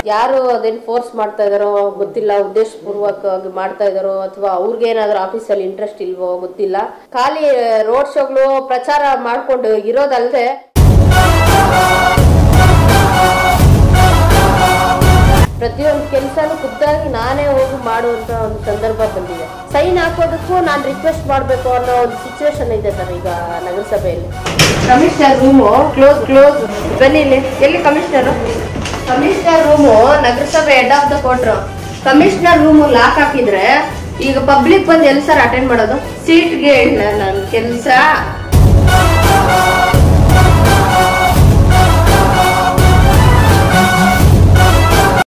ಯಾರು ಅದೇನು ಫೋರ್ಸ್ ಮಾಡ್ತಾ ಇದಾರೋ ಗೊತ್ತಿಲ್ಲ ಉದ್ದೇಶಪೂರ್ವಕವಾಗಿ ಮಾಡ್ತಾ ಇದಾರೋ ಅಥವಾ ಅವ್ರಿಗೆ ಏನಾದ್ರು ಆಫೀಸಲ್ಲಿ ಇಂಟ್ರೆಸ್ಟ್ ಇಲ್ವೋ ಗೊತ್ತಿಲ್ಲ ಖಾಲಿ ರೋಡ್ ಶೋಗಳು ಪ್ರಚಾರ ಮಾಡ್ಕೊಂಡು ಇರೋದಲ್ದೆ ಪ್ರತಿಯೊಂದು ಕೆಲಸನೂ ಖುದ್ದಾಗಿ ನಾನೇ ಹೋಗಿ ಮಾಡುವಂತ ಒಂದು ಸಂದರ್ಭ ಬಂದಿದೆ ಸೈನ್ ಹಾಕೋದಕ್ಕೂ ನಾನು ರಿಕ್ವೆಸ್ಟ್ ಮಾಡಬೇಕು ಅನ್ನೋ ಒಂದು ಸಿಚುವೇಶನ್ ಇದೆ ಸರ್ ಈಗ ನಗರಸಭೆಯಲ್ಲಿ ಕಮಿಷನರ್ ರೂಮು ಕ್ಲೋಸ್ ಕ್ಲೋಸ್ ಬನ್ನಿ ಇಲ್ಲಿ ಎಲ್ಲಿ ಕಮಿಷನರ್ ಕಮಿಷನರ್ ರೂಮು ನಗರಸಭೆ ಹೆಡ್ ಆಫ್ ದ ಕೊಟ್ರು ಕಮಿಷನರ್ ರೂಮು ಲಾಕ್ ಹಾಕಿದ್ರೆ ಈಗ ಪಬ್ಲಿಕ್ ಬಂದು ಎಲ್ಲಿ ಸರ್ ಅಟೆಂಡ್ ಮಾಡೋದು ಸೀಟ್ಗೆ ನನ್ನ ಕೆಲಸ